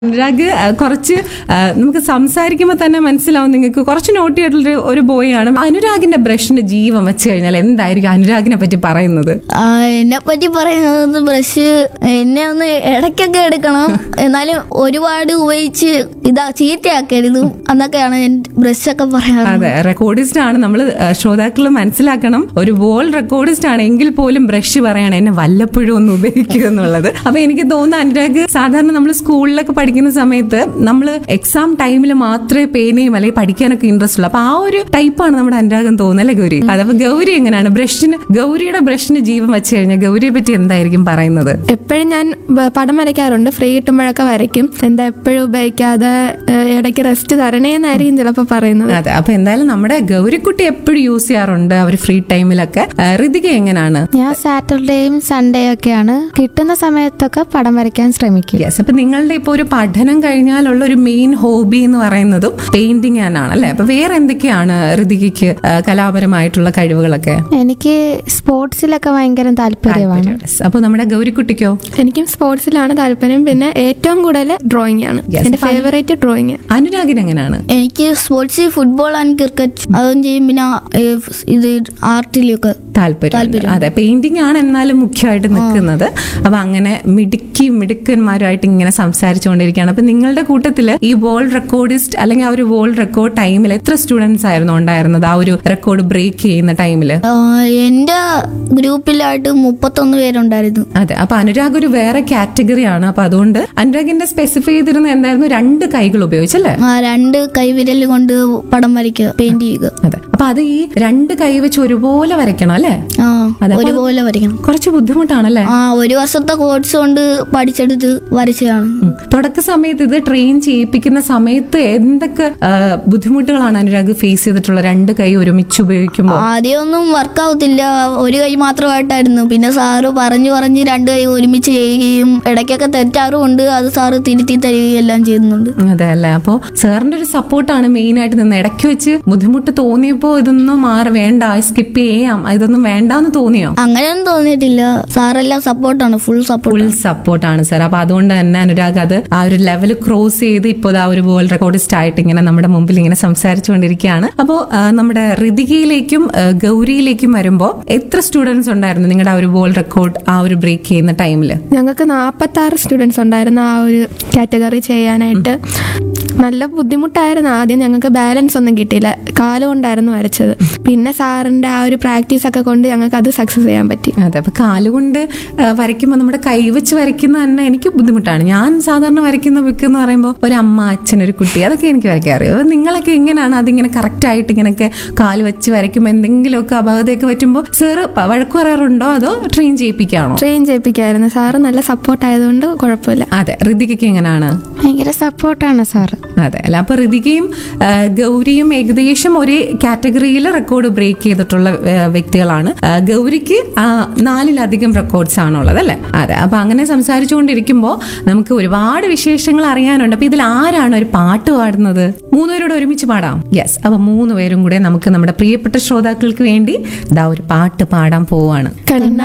അനുരാഗ് ആ, കുറച്ച് ആ, നമുക്ക് സംസാരിക്കുമ്പോൾ തന്നെ മനസ്സിലാവും നിങ്ങൾക്ക് കുറച്ച് നോട്ടി ആയിട്ടുള്ള ഒരു ബോയ് ആണ് അനുരാഗിന്റെ ബ്രഷിന്റെ ജീവൻ വെച്ച് കഴിഞ്ഞാൽ എന്തായിരിക്കും അനുരാഗിനെ പറ്റി പറയുന്നത് ആ, എന്നെ പറ്റി പറയുന്നത് ബ്രഷ് എന്നെ ഒന്ന് ഇടയ്ക്കൊക്കെ എടുക്കണം എന്നാലും ഒരുപാട് ഉപയോഗിച്ച് ഇതാ ചീത്തയാക്കരുത് എന്നൊക്കെയാണ് ഞാൻ ബ്രഷൊക്കെ പറയാറ് അതെ റെക്കോർഡിസ്റ്റ് ആണ് നമ്മൾ ശ്രോതാക്കൾ മനസ്സിലാക്കണം ഒരു വോൾ റെക്കോർഡിസ്റ്റ് ആണ് എങ്കിൽ പോലും ബ്രഷ് പറയണം എന്നെ വല്ലപ്പോഴും ഒന്ന് ഉപയോഗിക്കുക എന്നുള്ളത് അപ്പൊ എനിക്ക് തോന്നുന്നു അനുരാഗ് സാധാരണ നമ്മൾ സ്കൂളിലൊക്കെ പഠിക്കുന്ന സമയത്ത് നമ്മൾ എക്സാം ടൈമിൽ മാത്രമേ പേനയും അല്ലെങ്കിൽ പഠിക്കാനൊക്കെ ഇൻട്രസ്റ്റ് ഉള്ളൂ അപ്പൊ ആ ഒരു ടൈപ്പാണ് നമ്മുടെ അനുരാഗം തോന്നുന്നത് അല്ലേ ഗൗരി അതപ്പോ ഗൗരി എങ്ങനെയാണ് ബ്രഷിന് ഗൗരിയുടെ ബ്രഷിന് ജീവൻ വെച്ച് കഴിഞ്ഞാൽ ഗൗരിയെ പറ്റി എന്തായിരിക്കും പറയുന്നത് എപ്പോഴും ഞാൻ ബ- പടം വരയ്ക്കാറുണ്ട് ഫ്രീ കിട്ടുമ്പോഴൊക്കെ വരയ്ക്കും എന്താ എപ്പോഴും ഉപയോഗിക്കാതെ ഏഹ്, ഇടയ്ക്ക് റെസ്റ്റ് തരണേന്നായിരിക്കും ചിലപ്പോൾ പറയുന്നത് അതെ അപ്പൊ എന്തായാലും നമ്മുടെ ഗൗരിക്കുട്ടി എപ്പോഴും യൂസ് ചെയ്യാറുണ്ട് അവർ ഫ്രീ ടൈമിലൊക്കെ ആ, ഋതിക എങ്ങനെയാണ് ഞാൻ സാറ്റർഡേയും സൺഡേയും ഒക്കെയാണ് കിട്ടുന്ന സമയത്തൊക്കെ പടം വരയ്ക്കാൻ ശ്രമിക്കും യെസ് അപ്പൊ നിങ്ങളുടെ ഇപ്പൊ ഒരു പഠനം കഴിഞ്ഞാലുള്ള ഒരു മെയിൻ ഹോബി എന്ന് പറയുന്നതും പെയിന്റിങ് തന്നെയാണ് അല്ലെ അപ്പൊ വേറെ എന്തൊക്കെയാണ് ഋതികയ്ക്ക് ആ, കലാപരമായിട്ടുള്ള കഴിവുകളൊക്കെ എനിക്ക് സ്പോർട്സിലൊക്കെ ഭയങ്കര താല്പര്യമാണ് Yes. അപ്പൊ നമ്മുടെ ഗൗരിക്കുട്ടിക്കോ എനിക്കും സ്പോർട്സിലാണ് താല്പര്യം പിന്നെ ഏറ്റവും കൂടുതൽ ഡ്രോയിങ് ആണ് Yes. എന്റെ ഫേവറേറ്റ് ഡ്രോയിങ് അനുരാഗിന് എങ്ങനെയാണ് എനിക്ക് സ്പോർട്സ് ഫുട്ബോൾ ആൻഡ് ക്രിക്കറ്റ് അതും ചെയ്യും പിന്നെ ഏ, ഇത് ആർട്ടിലൊക്കെ താല്പര്യം അതെ പെയിന്റിംഗ് ആണ് എന്നാലും മുഖ്യമായിട്ട് നിൽക്കുന്നത് അപ്പൊ അങ്ങനെ മിടുക്കി മിടുക്കന്മാരുമായിട്ട് ഇങ്ങനെ സംസാരിച്ചുകൊണ്ടിരിക്കുകയാണ് അപ്പൊ നിങ്ങളുടെ കൂട്ടത്തില് ഈ വേൾഡ് റെക്കോർഡിസ്റ്റ് അല്ലെങ്കിൽ ആ ഒരു വേൾഡ് റെക്കോർഡ് ടൈമിൽ എത്ര സ്റ്റുഡൻസ് ആയിരുന്നു ഉണ്ടായിരുന്നത് ആ ഒരു റെക്കോർഡ് ബ്രേക്ക് ചെയ്യുന്ന ടൈമില് ആ, എന്റെ ഗ്രൂപ്പിലായിട്ട് മുപ്പത്തൊന്ന് പേരുണ്ടായിരുന്നു അതെ അപ്പൊ അനുരാഗ് ഒരു വേറെ കാറ്റഗറി ആണ് അപ്പൊ അതുകൊണ്ട് അനുരാഗിന്റെ സ്പെസിഫൈ ചെയ്തിരുന്ന എന്തായിരുന്നു രണ്ട് കൈകൾ ഉപയോഗിച്ചല്ലേ ആ രണ്ട് കൈവിരൽ കൊണ്ട് പടം വരയ്ക്കുക പെയിന്റ് ചെയ്യുക അതെ അപ്പൊ അത് ഈ രണ്ട് കൈ വെച്ച് ഒരുപോലെ വരയ്ക്കണം അല്ലേ ആ അതെ, അപ്പൊ ഒരുപോലെ വരയ്ക്കണം കുറച്ച് ബുദ്ധിമുട്ടാണല്ലേ ആ ഒരു വർഷത്തെ കോഴ്സ് കൊണ്ട് പഠിച്ചെടുത്ത് വരച്ചതാണ് ഉം. തുടക്ക സമയത്ത് ഇത് ട്രെയിൻ ചെയ്യിപ്പിക്കുന്ന സമയത്ത് എന്തൊക്കെ ആ, ബുദ്ധിമുട്ടുകളാണ് അനുരാഗ് ഫേസ് ചെയ്തിട്ടുള്ള രണ്ട് കൈ ഒരുമിച്ച് ഉപയോഗിക്കുമ്പോൾ ആദ്യമൊന്നും വർക്കാവത്തില്ല ഒരു കൈ മാത്രമായിട്ടായിരുന്നു പിന്നെ സാറ് പറഞ്ഞു പറഞ്ഞ് രണ്ട് കൈ ഒരുമിച്ച് ചെയ്യുകയും ഇടയ്ക്കൊക്കെ തെറ്റാറുമുണ്ട് അത് സാറ് തിരുത്തി തരികയും എല്ലാം ചെയ്യുന്നുണ്ട് അതെ അല്ലേ അപ്പോ സാറിന്റെ ഒരു സപ്പോർട്ടാണ് മെയിൻ ആയിട്ട് നിന്ന് ഇടയ്ക്ക് വെച്ച് ബുദ്ധിമുട്ട് തോന്നിയപ്പോ ഇതൊന്നും മാറി വേണ്ട സ്കിപ്പ് ചെയ്യാം ഇതൊന്നും വേണ്ടാന്ന് തോന്നിയോ അങ്ങനെയൊന്നും തോന്നിയിട്ടില്ല സാറെല്ലാം സപ്പോർട്ടാണ് ഫുൾ സപ്പോർട്ട് ഫുൾ സപ്പോർട്ടാണ് സാർ അപ്പൊ അതുകൊണ്ട് തന്നെ അനുരാഗ് അത് ആ ഒരു ലെവൽ ക്രോസ് ചെയ്ത് ഇപ്പോൾ ആ ഒരു വേൾഡ് റെക്കോർഡിസ്റ്റ് ആയിട്ട് ഇങ്ങനെ നമ്മുടെ മുമ്പിൽ ഇങ്ങനെ സംസാരിച്ചുകൊണ്ടിരിക്കുകയാണ് അപ്പോൾ നമ്മുടെ ഋതികയിലേക്കും ആ, ഗൗരിയിലേക്കും വരുമ്പോൾ എത്ര സ്റ്റുഡൻസ് ഉണ്ടായിരുന്നു നിങ്ങളുടെ ആ ഒരു വേൾഡ് റെക്കോർഡ് ആ ഒരു ബ്രേക്ക് ചെയ്യുന്ന ടൈമിൽ ഞങ്ങൾക്ക് നാൽപ്പത്തി ആറ് സ്റ്റുഡൻസ് ഉണ്ടായിരുന്നു ആ ഒരു കാറ്റഗറി ചെയ്യാനായിട്ട് നല്ല ബുദ്ധിമുട്ടായിരുന്നു ആദ്യം ഞങ്ങൾക്ക് ബാലൻസ് ഒന്നും കിട്ടിയില്ല കാലം കൊണ്ടായിരുന്നു വരച്ചത് പിന്നെ സാറിന്റെ ആ ഒരു പ്രാക്ടീസ് ഒക്കെ കൊണ്ട് ഞങ്ങൾക്ക് അത് സക്സസ് ചെയ്യാൻ പറ്റി അതെ അപ്പൊ കാലുകൊണ്ട് ആ, വരയ്ക്കുമ്പോൾ നമ്മുടെ കൈവച്ച് വരയ്ക്കുന്ന തന്നെ എനിക്ക് ബുദ്ധിമുട്ടാണ് ഞാൻ സാധാരണ വരയ്ക്കുന്ന ബുക്ക് എന്ന് പറയുമ്പോൾ ഒരു അമ്മ അച്ഛൻ ഒരു കുട്ടി അതൊക്കെ എനിക്ക് വരയ്ക്കാൻ അറിയാം അപ്പൊ നിങ്ങളൊക്കെ എങ്ങനെയാണ് അതിങ്ങനെ കറക്റ്റ് ആയിട്ട് ഇങ്ങനെയൊക്കെ കാല് വെച്ച് വരയ്ക്കുമ്പോൾ എന്തെങ്കിലുമൊക്കെ അപകടമൊക്കെ പറ്റുമ്പോൾ സാറ് വഴക്ക് പറയാറുണ്ടോ അതോ ട്രെയിൻ ചെയ്യിപ്പിക്കാണോ ട്രെയിൻ ചെയ്യിപ്പിക്കായിരുന്നു സാറ് നല്ല സപ്പോർട്ട് ആയതുകൊണ്ട് കുഴപ്പമില്ല അതെ ഋതികയ്ക്ക് എങ്ങനെയാണ് ഭയങ്കര സപ്പോർട്ടാണ് സാറ് അതെ അല്ല അപ്പൊ ഋതികയും ആ, ഗൗരിയും ഏകദേശം ഒരേ കാറ്റഗറിയിൽ റെക്കോർഡ് ബ്രേക്ക് ചെയ്തിട്ടുള്ള ആ, വ്യക്തികളാണ് ആ, ഗൗരിക്ക് ആ, നാലിലധികം റെക്കോർഡ്സ് ആണുള്ളത് അല്ലെ അതെ അപ്പൊ അങ്ങനെ സംസാരിച്ചുകൊണ്ടിരിക്കുമ്പോൾ നമുക്ക് ഒരുപാട് വിശേഷങ്ങൾ അറിയാനുണ്ട് അപ്പൊ ഇതിൽ ആരാണ് ഒരു പാട്ട് പാടുന്നത് മൂന്നുപേരോട് ഒരുമിച്ച് പാടാം യെസ് അപ്പൊ മൂന്ന് പേരും കൂടെ നമുക്ക് നമ്മുടെ പ്രിയപ്പെട്ട ശ്രോതാക്കൾക്ക് വേണ്ടി ഇതാ ഒരു പാട്ട് പാടാൻ പോവാണ് കണ്ണ